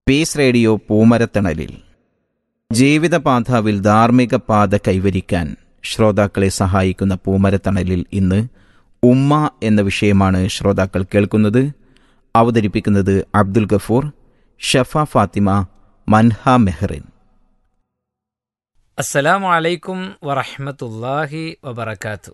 Piece radio പൂമരത്തണലിൽ ജീവിതപാതാവിൽ ധാർമ്മിക പാത കൈവരിക്കാൻ ശ്രോതാക്കളെ സഹായിക്കുന്ന പൂമരത്തണലിൽ ഇന്ന് ഉമ്മ എന്ന വിഷയമാണ് ശ്രോതാക്കൾ കേൾക്കുന്നത് അവതരിപ്പിക്കുന്നത് അബ്ദുൽ ഗഫൂർ ഷഫ ഫാത്തിമ മൻഹ മെഹ്റിൻ അസ്സലാമു അലൈക്കും വറഹ്മത്തുള്ളാഹി വബറകാത്തു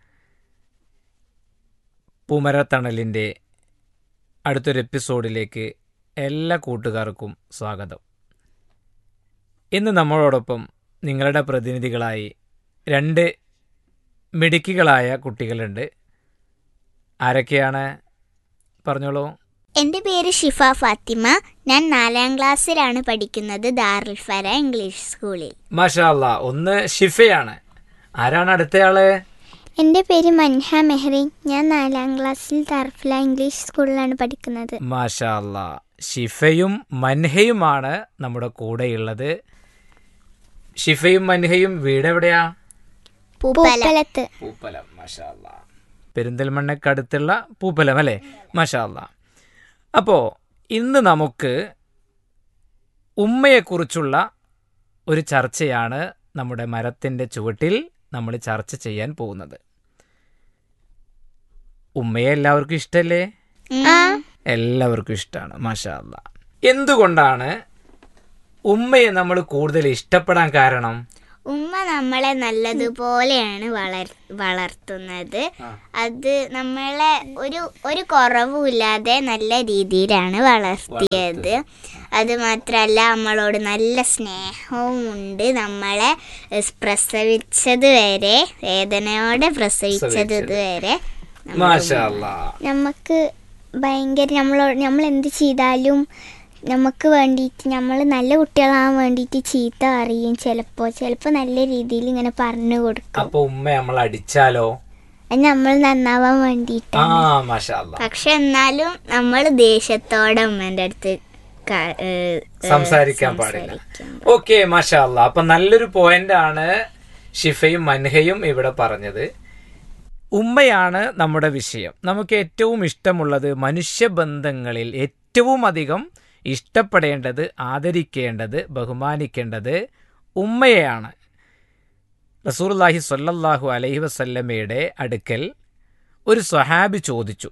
പൂമരത്തണലിൻ്റെ അടുത്തൊരു എപ്പിസോഡിലേക്ക് എല്ലാ കൂട്ടുകാർക്കും സ്വാഗതം ഇന്ന് നമ്മളോടൊപ്പം നിങ്ങളുടെ പ്രതിനിധികളായി രണ്ട് മിടുക്കികളായ കുട്ടികളുണ്ട് ആരൊക്കെയാണ് പറഞ്ഞോളൂ എൻ്റെ പേര് ഷിഫ ഫാത്തിമ ഞാൻ നാലാം ക്ലാസ്സിലാണ് പഠിക്കുന്നത് ദാറുൽ ഫര ഇംഗ്ലീഷ് സ്കൂളിൽ മാഷാ അല്ലാ ഒന്ന് ഷിഫയാണ് ആരാണ് അടുത്തയാള് എൻ്റെ പേര് മൻഹ മെഹ്റി ഞാൻ നാലാം ക്ലാസ്സിൽ ദാർഫില ഇംഗ്ലീഷ് സ്കൂളിലാണ് പഠിക്കുന്നത് മാഷാ അല്ലാ ഷിഫയും മൻഹയുമാണ് നമ്മുടെ കൂടെയുള്ളത് ഷിഫയും മൻഹയും വീട് എവിടെയാ പൂപ്പലത്ത് പൂപ്പലം മാഷാ അല്ലാ പെരിന്തൽമണ്ണക്കടുത്തുള്ള പൂപ്പലം അല്ലേ മാഷാ അല്ലാ അപ്പോൾ ഇന്ന് നമുക്ക് ഉമ്മയെക്കുറിച്ചുള്ള ഒരു ചർച്ചയാണ് നമ്മുടെ മരത്തിൻ്റെ ചുവട്ടിൽ നമ്മൾ ചർച്ച ചെയ്യാൻ പോകുന്നത് ഉമ്മയെ എല്ലാവർക്കും ഇഷ്ടല്ലേ എല്ലാവർക്കും ഇഷ്ടമാണ് മാഷാ അല്ലാ എന്തുകൊണ്ടാണ് ഉമ്മയെ നമ്മൾ കൂടുതൽ ഇഷ്ടപ്പെടാൻ കാരണം ഉമ്മ നമ്മളെ നല്ലതുപോലെയാണ് വളർ വളർത്തുന്നത് അത് നമ്മളെ ഒരു ഒരു കുറവുമില്ലാതെ നല്ല രീതിയിലാണ് വളർത്തിയത് അത് മാത്രമല്ല നമ്മളോട് നല്ല സ്നേഹവും ഉണ്ട് നമ്മളെ എസ് പ്രസവിച്ചത് വരെ വേദനയോടെ പ്രസവിച്ചത് വരെ മാഷാ അല്ലാ നമുക്ക് ഭയങ്കര നമ്മളോട് നമ്മൾ എന്ത് ചെയ്താലും നമുക്ക് വേണ്ടിയിട്ട് നമ്മൾ നല്ല കുട്ടികളാകാൻ വേണ്ടിയിട്ട് ചീത്ത അറിയും ചിലപ്പോൾ ചിലപ്പോൾ നല്ല രീതിയിൽ ഇങ്ങനെ പറഞ്ഞു കൊടുക്കും അപ്പൊ ഉമ്മ നമ്മൾ അടിച്ചാലോ അത് നമ്മൾ നന്നാവാൻ വേണ്ടിയിട്ട് ആ മാഷാ അല്ലാ പക്ഷെ എന്നാലും നമ്മൾ ദേഷ്യത്തോടെ ഉമ്മേൻ്റെ അടുത്ത് ക- ഏഹ് ഏഹ് സംസാരിക്കാൻ പാടില്ല സംസാരിക്കാൻ ഓക്കെ മാഷാ അല്ലാ അപ്പൊ നല്ലൊരു പോയിന്റ് ആണ് ഷിഫയും മൻഹയും ഇവിടെ പറഞ്ഞത് ഉമ്മയാണ് നമ്മുടെ വിഷയം നമുക്ക് ഏറ്റവും ഇഷ്ടമുള്ളത് മനുഷ്യബന്ധങ്ങളിൽ ഏറ്റവും അധികം ഇഷ്ടപ്പെടേണ്ടത് ആദരിക്കേണ്ടത് ബഹുമാനിക്കേണ്ടത് ഉമ്മയെയാണ് റസൂർലാഹി സ്വല്ലല്ലാഹു അലൈഹി വസല്ലമയുടെ അടുക്കൽ ഒരു സ്വഹാബി ചോദിച്ചു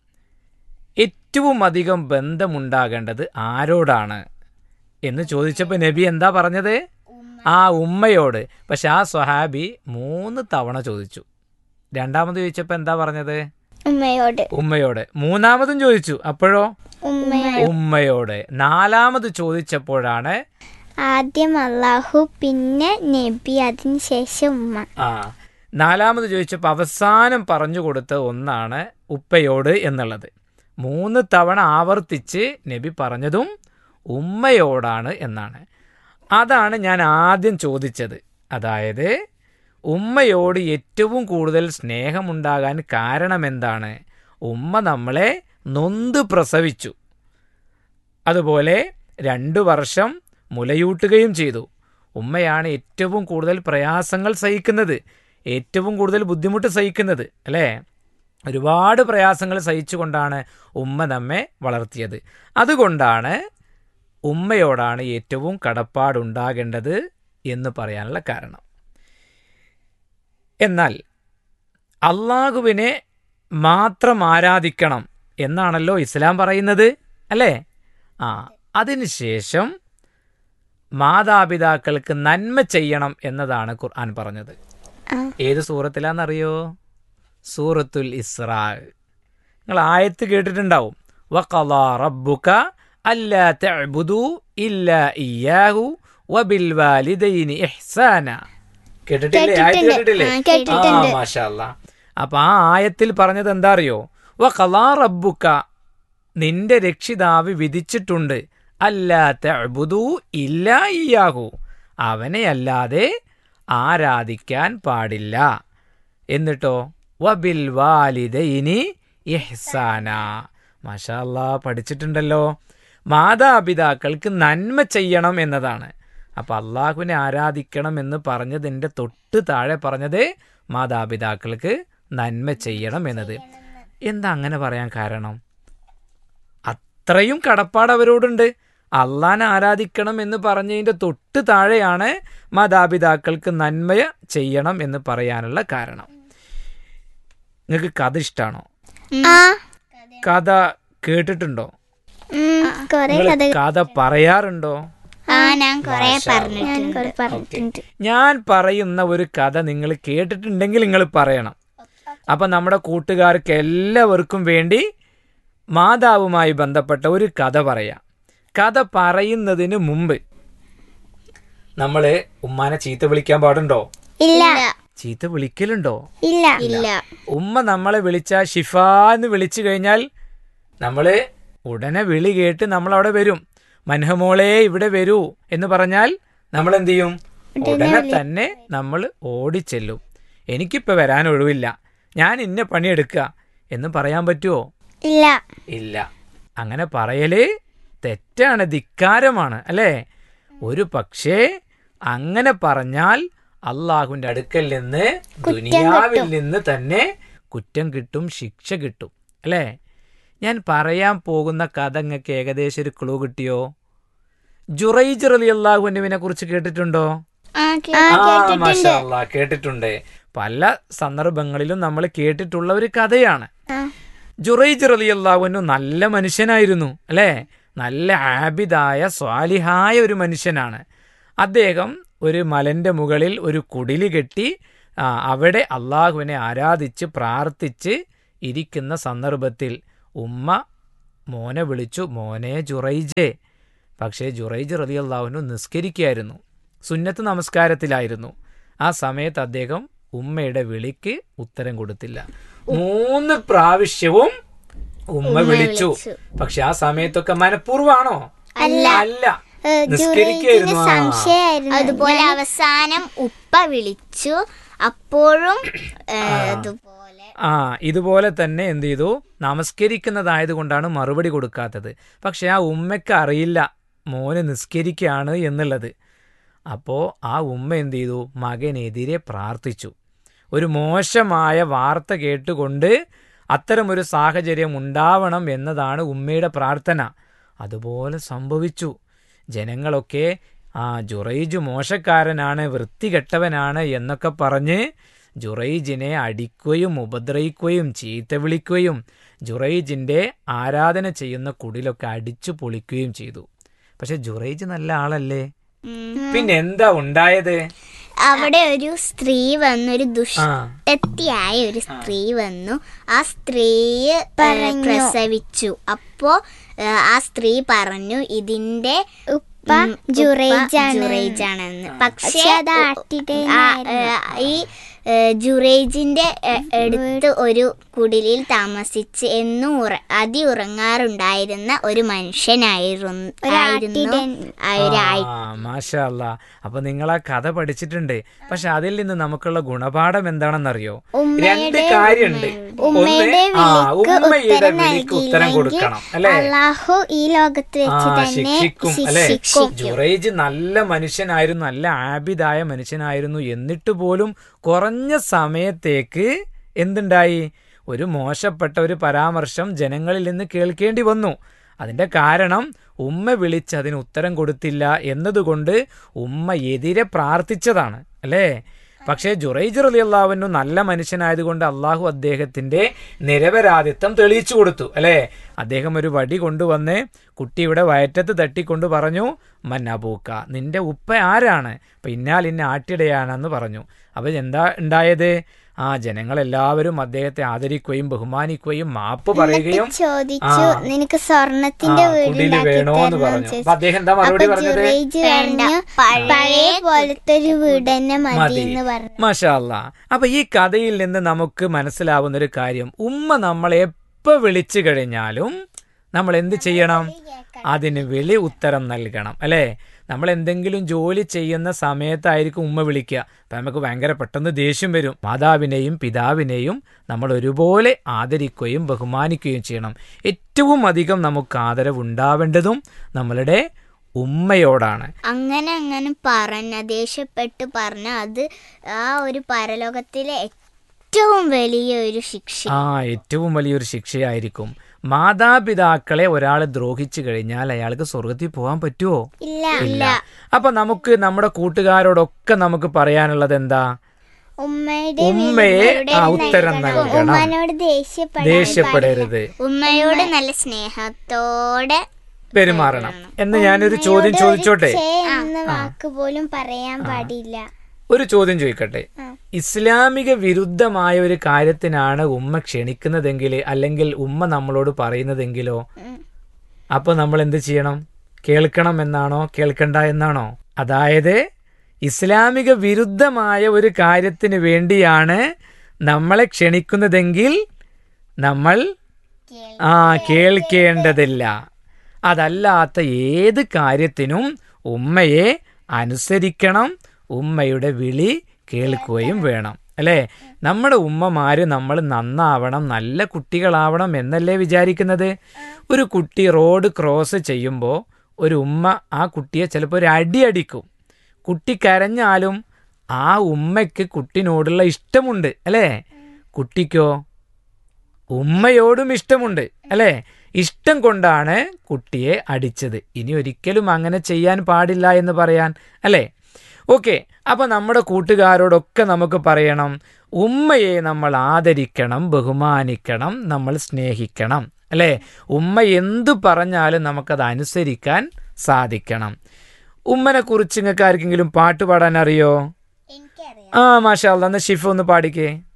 ഏറ്റവും അധികം ബന്ധമുണ്ടാകേണ്ടത് ആരോടാണ് എന്ന് ചോദിച്ചപ്പോൾ നബി എന്താ പറഞ്ഞത് ആ ഉമ്മയോട് പക്ഷെ ആ സ്വഹാബി മൂന്ന് തവണ ചോദിച്ചു രണ്ടാമത് ചോദിച്ചപ്പോൾ എന്താ പറഞ്ഞത് ഉമ്മയോട് ഉമ്മയോട് മൂന്നാമതും ചോദിച്ചു അപ്പോഴോ ഉമ്മയോട് ഉമ്മയോട് നാലാമത് ചോദിച്ചപ്പോഴാണ് ആദ്യം അള്ളാഹു പിന്നെ നബി അതിന് ശേഷം ഉമ്മ ആ നാലാമത് ചോദിച്ചപ്പോൾ അവസാനം പറഞ്ഞു കൊടുത്ത ഒന്നാണ് ഉപ്പയോട് എന്നുള്ളത് മൂന്ന് തവണ ആവർത്തിച്ച് നബി പറഞ്ഞതും ഉമ്മയോടാണ് എന്നാണ് അതാണ് ഞാൻ ആദ്യം ചോദിച്ചത് അതായത് ഉമ്മയോട് ഏറ്റവും കൂടുതൽ സ്നേഹമുണ്ടാകാൻ കാരണമെന്താണ് ഉമ്മ നമ്മളെ നൊന്ത് പ്രസവിച്ചു അതുപോലെ രണ്ടു വർഷം മുലയൂട്ടുകയും ചെയ്തു ഉമ്മയാണ് ഏറ്റവും കൂടുതൽ പ്രയാസങ്ങൾ സഹിക്കുന്നത് ഏറ്റവും കൂടുതൽ ബുദ്ധിമുട്ട് സഹിക്കുന്നത് അല്ലേ ഒരുപാട് പ്രയാസങ്ങൾ സഹിച്ചുകൊണ്ടാണ് ഉമ്മ നമ്മെ വളർത്തിയത് അതുകൊണ്ടാണ് ഉമ്മയോടാണ് ഏറ്റവും കടപ്പാടുണ്ടാകേണ്ടത് എന്ന് പറയാനുള്ള കാരണം എന്നാൽ അള്ളാഹുവിനെ മാത്രം ആരാധിക്കണം എന്നാണല്ലോ ഇസ്ലാം പറയുന്നത് അല്ലേ ആ അതിനുശേഷം മാതാപിതാക്കൾക്ക് നന്മ ചെയ്യണം എന്നതാണ് ഖുർആൻ പറഞ്ഞത് ആ. ഏത് സൂറത്തിലാണെന്നറിയോ സൂറത്തുൽ ഇസ്രാ നിങ്ങൾ ആയത്ത് കേട്ടിട്ടുണ്ടാവും വഖളാ റബ്ബുക അല്ലാ തഅ്ബുദു ഇല്ലാ ഇയ്യാഹു വബിൽ വാലിദൈനി ഇഹ്സാന കേട്ടിട്ടില്ലേ ആയത്ത് കേട്ടിട്ടില്ലേ ആ, കേട്ടിട്ടുണ്ട്. ആ മാഷാ അല്ലാ അപ്പൊ ആ ആയത്തിൽ പറഞ്ഞത് എന്താ അറിയോ വഖളാ റബ്ബുക നിന്റെ രക്ഷിതാവ് വിധിച്ചിട്ടുണ്ട് അല്ലാ തഅ്ബുദു ഇല്ലാ ഇയ്യാഹു അവനെ അല്ലാതെ ആരാധിക്കാൻ പാടില്ല എന്നിട്ടോ വബിൽ വാലിദൈനി ഇഹ്സാന മാഷാല്ലാ പഠിച്ചിട്ടുണ്ടല്ലോ മാതാപിതാക്കൾക്ക് നന്മ ചെയ്യണം എന്നതാണ് അപ്പം അള്ളാഹുവിനെ ആരാധിക്കണം എന്ന് പറഞ്ഞതിൻ്റെ തൊട്ട് താഴെ പറഞ്ഞത് മാതാപിതാക്കൾക്ക് നന്മ ചെയ്യണം എന്നത് എന്താ അങ്ങനെ പറയാൻ കാരണം അത്രയും കടപ്പാട് അവരോടുണ്ട് അള്ളാനെ ആരാധിക്കണം എന്ന് പറഞ്ഞതിൻ്റെ തൊട്ട് താഴെയാണ് മാതാപിതാക്കൾക്ക് നന്മ ചെയ്യണം എന്ന് പറയാനുള്ള കാരണം നിങ്ങൾക്ക് കഥ ഇഷ്ടമാണോ ആ കഥ കേട്ടിട്ടുണ്ടോ ഉം, കൊറേ നിങ്ങൾ കഥ കഥ പറയാറുണ്ടോ ആ ഞാൻ കൊറേ പറഞ്ഞിട്ടുണ്ട് ഞാൻ കൊറേ പറഞ്ഞിട്ടുണ്ട് ഞാൻ പറയുന്ന ഒരു കഥ നിങ്ങൾ കേട്ടിട്ടുണ്ടെങ്കിൽ നിങ്ങൾ പറയണം അപ്പൊ നമ്മുടെ കൂട്ടുകാർക്ക് എല്ലാവർക്കും വേണ്ടി മാതാവുമായി ബന്ധപ്പെട്ട ഒരു കഥ പറയാം കഥ പറയുന്നതിന് മുമ്പ് നമ്മള് ഉമ്മാനെ ചീത്ത വിളിക്കാൻ പാടുണ്ടോ ഇല്ല ചീത്ത വിളിക്കലുണ്ടോ ഇല്ല ഇല്ല ഉമ്മ നമ്മളെ വിളിച്ച ഷിഫ എന്ന് വിളിച്ചു കഴിഞ്ഞാൽ നമ്മള് ഉടനെ വിളി കേട്ട് നമ്മൾ അവിടെ വരും മൻഹമോളെ ഇവിടെ വരൂ എന്ന് പറഞ്ഞാൽ നമ്മൾ എന്ത് ചെയ്യും ഉടനെ തന്നെ നമ്മൾ ഓടിച്ചെല്ലും എനിക്കിപ്പോ വരാൻ ഒഴിവില്ല ഞാൻ ഇന്ന പണിയെടുക്കുക എന്ന് പറയാൻ പറ്റുമോ ഇല്ല ഇല്ല അങ്ങനെ പറയല് തെറ്റാണ് ധിക്കാരമാണ് അല്ലേ ഒരു പക്ഷേ അങ്ങനെ പറഞ്ഞാൽ അള്ളാഹുവിന്റെ അടുക്കൽ നിന്ന് ദുനിയാവിൽ നിന്ന് തന്നെ കുറ്റം കിട്ടും ശിക്ഷ കിട്ടും അല്ലേ ഞാൻ പറയാൻ പോകുന്ന കഥ നിങ്ങൾക്ക് ഏകദേശം ഒരു ക്ലൂ കിട്ടിയോ ജുറൈജ് അലി അള്ളാഹുവിനെ കുറിച്ച് കേട്ടിട്ടുണ്ടോ ആ ആ, മാഷാ അല്ലാ, കേട്ടിട്ടുണ്ട് പല സന്ദർഭങ്ങളിലും നമ്മൾ കേട്ടിട്ടുള്ള ഒരു കഥയാണ് ജുറൈജ് റലി അള്ളാഹുവിനു നല്ല മനുഷ്യനായിരുന്നു അല്ലേ നല്ല ആബിദായ സ്വാലിഹായ ഒരു മനുഷ്യനാണ് അദ്ദേഹം ഒരു മലന്റെ മുകളിൽ ഒരു കുടില് കെട്ടി ആ, അവിടെ അള്ളാഹുവിനെ ആരാധിച്ച് പ്രാർത്ഥിച്ച് ഇരിക്കുന്ന സന്ദർഭത്തിൽ ഉമ്മ മോനെ വിളിച്ചു മോനെ ജുറൈജെ പക്ഷേ ജുറൈജ് റലി അള്ളാഹുവിനു നിസ്കരിക്കുകയായിരുന്നു സുന്നത്ത് നമസ്കാരത്തിലായിരുന്നു ആ സമയത്ത് അദ്ദേഹം ഉമ്മയുടെ വിളിക്ക് ഉത്തരം കൊടുത്തില്ല മൂന്ന് പ്രാവശ്യവും ഉമ്മ വിളിച്ചു പക്ഷെ ആ സമയത്തൊക്കെ മനഃപൂർവ്വമാണോ അല്ല അല്ല നിസ്കരിക്കായിരുന്നു ആ. സംശയമായിരുന്നു അതുപോലെ അവസാനം ഉപ്പ വിളിച്ചു അപ്പോഴും ഏ, അതുപോലെ ആ ഇതുപോലെ തന്നെ എന്ത് ചെയ്തു നമസ്കരിക്കുന്നതായത് കൊണ്ടാണ് മറുപടി കൊടുക്കാത്തത് പക്ഷെ ആ ഉമ്മയ്ക്ക് അറിയില്ല മോന് നിസ്കരിക്കുകയാണ് എന്നുള്ളത് അപ്പോൾ ആ ഉമ്മ എന്ത് ചെയ്തു മകനെതിരെ പ്രാർത്ഥിച്ചു ഒരു മോശമായ വാർത്ത കേട്ടുകൊണ്ട് അത്തരമൊരു സാഹചര്യം ഉണ്ടാവണം എന്നതാണ് ഉമ്മയുടെ പ്രാർത്ഥന അതുപോലെ സംഭവിച്ചു ജനങ്ങളൊക്കെ ആ ജുറൈജ് മോശക്കാരനാണ് വൃത്തികെട്ടവനാണ് എന്നൊക്കെ പറഞ്ഞ് ജുറൈജിനെ അടിക്കുകയും ഉപദ്രവിക്കുകയും ചീത്ത വിളിക്കുകയും ജുറൈജിന്റെ ആരാധന ചെയ്യുന്ന കുടിലൊക്കെ അടിച്ചു പൊളിക്കുകയും ചെയ്തു പക്ഷെ ജുറൈജ് നല്ല ആളല്ലേ പിന്നെ എന്താ ഉണ്ടായത് അവിടെ ഒരു സ്ത്രീ വന്നു ഒരു ആ ദുഷ്ടത്തിയായ ഒരു സ്ത്രീ വന്നു ആ സ്ത്രീ പ്രസവിച്ചു അപ്പോ ഏ, ആ സ്ത്രീ പറഞ്ഞു ഇതിന്റെ ഉപ്പ ഉം, ഉപ്പ ജുറൈജാണ് ജുറൈജാണെന്ന് പക്ഷേ പക്ഷെ അത് ആട്ടിടെ ആ, ഏ, ഈ ഏ, ജുറൈജിന്റെ ഏ, അടുത്ത് ഒരു കുടിലിൽ താമസിച്ച് എന്നും ഉറ അതി ഉറങ്ങാറുണ്ടായിരുന്ന ഒരു മനുഷ്യനായിരുന്നു ആയിരുന്നു ആ ഒരു ആയി ആ മാഷാ അല്ലാ അപ്പൊ നിങ്ങൾ ആ കഥ പഠിച്ചിട്ടുണ്ട് പക്ഷെ അതിൽ നിന്ന് നമുക്കുള്ള ഗുണപാഠം എന്താണെന്നറിയോ രണ്ട് കാര്യമുണ്ട് ഒന്ന് ഉമ്മയുടെ ആ വിളിക്ക് ഉമ്മയുടെ ഉത്തരം വിളിക്ക് ഉത്തരം നൽകിയില്ലെങ്കിൽ കൊടുക്കണം അല്ലേ അള്ളാഹു ഈ ലോകത്ത് ആ വെച്ച് തന്നെ ശിക്ഷിക്കും അല്ലെ ശിക്ഷിക്കും ജുറൈജ് നല്ല മനുഷ്യനായിരുന്നു നല്ല ആബിദായ മനുഷ്യനായിരുന്നു എന്നിട്ട് പോലും കുറഞ്ഞ സമയത്തേക്ക് എന്തുണ്ടായി ഒരു മോശപ്പെട്ട ഒരു പരാമർശം ജനങ്ങളിൽ നിന്ന് കേൾക്കേണ്ടി വന്നു അതിന്റെ കാരണം ഉമ്മ വിളിച്ച് അതിന് ഉത്തരം കൊടുത്തില്ല എന്നതുകൊണ്ട് ഉമ്മ എതിരെ പ്രാർത്ഥിച്ചതാണ് അല്ലേ പക്ഷേ ജുറൈജ് റലി അള്ളാഹുവിനു നല്ല മനുഷ്യനായതുകൊണ്ട് അള്ളാഹു അദ്ദേഹത്തിന്റെ നിരപരാധിത്വം തെളിയിച്ചു കൊടുത്തു അല്ലേ അദ്ദേഹം ഒരു വടി കൊണ്ടുവന്ന് കുട്ടിയുടെ വയറ്റത്ത് തട്ടിക്കൊണ്ട് പറഞ്ഞു മന്നബൂക്ക നിന്റെ ഉപ്പ ആരാണ് അപ്പൊ ഇന്നാൽ ഇന്ന ആട്ടിടയാണെന്ന് പറഞ്ഞു അപ്പൊ എന്താ ഉണ്ടായത് ആ ജനങ്ങളെല്ലാവരും അദ്ദേഹത്തെ ആദരിക്കുകയും ബഹുമാനിക്കുകയും മാപ്പ് പറയുകയും ചോദിച്ചു ആ. നിനക്ക് സ്വർണത്തിന്റെ ആ, വീട് കുടില് ഉണ്ടാക്കി വേണോന്ന് തരണോ പറഞ്ഞു. ചോദിച്ചു. അപ്പൊ അദ്ദേഹം എന്താ മറുപടി അപ്പൊ പറഞ്ഞത്? ജുറൈജ് വേണ്ട, പറഞ്ഞു പഴയ പഴയ പോലത്തെ ഒരു വീട് തന്നെ മതി മതി എന്ന് പറഞ്ഞു മഷാല്ല അപ്പൊ ഈ കഥയിൽ നിന്ന് നമുക്ക് മനസ്സിലാവുന്ന ഒരു കാര്യം ഉമ്മ നമ്മളെ എപ്പോ വിളിച്ചു കഴിഞ്ഞാലും നമ്മൾ എന്ത് ചെയ്യണം അതിന് വിളി ഉത്തരം നൽകണം അല്ലേ നമ്മൾ എന്തെങ്കിലും ജോലി ചെയ്യുന്ന സമയത്തായിരിക്കും ഉമ്മ വിളിക്കുക അപ്പൊ നമുക്ക് ഭയങ്കര പെട്ടെന്ന് ദേഷ്യം വരും മാതാവിനെയും പിതാവിനെയും നമ്മൾ ഒരുപോലെ ആദരിക്കുകയും ബഹുമാനിക്കുകയും ചെയ്യണം ഏറ്റവും അധികം നമുക്ക് ആദരവ് ഉണ്ടാവേണ്ടതും നമ്മളുടെ ഉമ്മയോടാണ് അങ്ങനെ അങ്ങനെ പറഞ്ഞ ദേഷ്യപ്പെട്ട് പറഞ്ഞ അത് ആ ഒരു പരലോകത്തിലെ ഏറ്റവും വലിയ ഒരു ശിക്ഷ ആ ഏറ്റവും വലിയൊരു ശിക്ഷയായിരിക്കും മാതാപിതാക്കളെ ഒരാൾ ദ്രോഹിച്ചു കഴിഞ്ഞാൽ അയാൾക്ക് സ്വർഗത്തിൽ പോകാൻ പറ്റുമോ ഇല്ല ഇല്ല അപ്പൊ നമുക്ക് നമ്മുടെ കൂട്ടുകാരോടൊക്കെ നമുക്ക് പറയാനുള്ളത് എന്താ ഉമ്മയുടെ ഉമ്മയെ വിരുദ്ധരുടെ ആ ഉത്തരം നൽകണം. നൽകണം ഉമ്മാനോട് ദേഷ്യപ്പെടാൻ ദേഷ്യപ്പെടരുത് ഉമ്മയോട് നല്ല സ്നേഹത്തോടെ പെരുമാറണം എന്ന് ഞാനൊരു ചോദ്യം ഉമ്മയോട് ചോദിച്ചോട്ടെ ഒരു ഛേ എന്ന വാക്ക് പോലും പറയാൻ പാടില്ല ഒരു ചോദ്യം ചോദിക്കട്ടെ ആ. ഇസ്ലാമിക വിരുദ്ധമായ ഒരു കാര്യത്തിനാണ് ഉമ്മ ക്ഷണിക്കുന്നതെങ്കിൽ അല്ലെങ്കിൽ ഉമ്മ നമ്മളോട് പറയുന്നതെങ്കിലോ ഉം. അപ്പൊ നമ്മൾ എന്ത് ചെയ്യണം കേൾക്കണം എന്നാണോ കേൾക്കണ്ട എന്നാണോ അതായത് ഇസ്ലാമിക വിരുദ്ധമായ ഒരു കാര്യത്തിന് വേണ്ടിയാണ് നമ്മളെ ക്ഷണിക്കുന്നതെങ്കിൽ നമ്മൾ ആ കേൾക്കേണ്ടതില്ല അതല്ലാത്ത ഏത് കാര്യത്തിനും ഉമ്മയെ അനുസരിക്കണം ഉമ്മയുടെ വിളി കേൾക്കുകയും വേണം അല്ലേ നമ്മുടെ ഉമ്മമാര് നമ്മൾ നന്നാവണം നല്ല കുട്ടികളാവണം എന്നല്ലേ വിചാരിക്കുന്നത് ഒരു കുട്ടി റോഡ് ക്രോസ് ചെയ്യുമ്പോൾ ഒരു ഉമ്മ ആ കുട്ടിയെ ചിലപ്പോൾ ഒരു അടി അടിക്കും കുട്ടി കരഞ്ഞാലും ആ ഉമ്മയ്ക്ക് കുട്ടിനോടുള്ള ഇഷ്ടമുണ്ട് അല്ലേ കുട്ടിക്കോ ഉമ്മയോടും ഇഷ്ടമുണ്ട് അല്ലേ ഇഷ്ടം കൊണ്ടാണ് കുട്ടിയെ അടിച്ചത് ഇനി ഒരിക്കലും അങ്ങനെ ചെയ്യാൻ പാടില്ല എന്ന് പറയാൻ അല്ലേ ഓക്കെ അപ്പൊ നമ്മുടെ കൂട്ടുകാരോടൊക്കെ നമുക്ക് പറയണം ഉമ്മയെ നമ്മൾ ആദരിക്കണം ബഹുമാനിക്കണം നമ്മൾ സ്നേഹിക്കണം അല്ലേ ഉമ്മ എന്തു പറഞ്ഞാലും നമുക്കത് അനുസരിക്കാൻ സാധിക്കണം ഉമ്മനെ കുറിച്ച് നിങ്ങൾക്ക് ആർക്കെങ്കിലും പാട്ട് പാടാൻ അറിയോ എനിക്കറിയാം ആ മാഷാ അല്ലാ, എന്നാ ഷിഫ ഒന്ന് പാടിക്കേ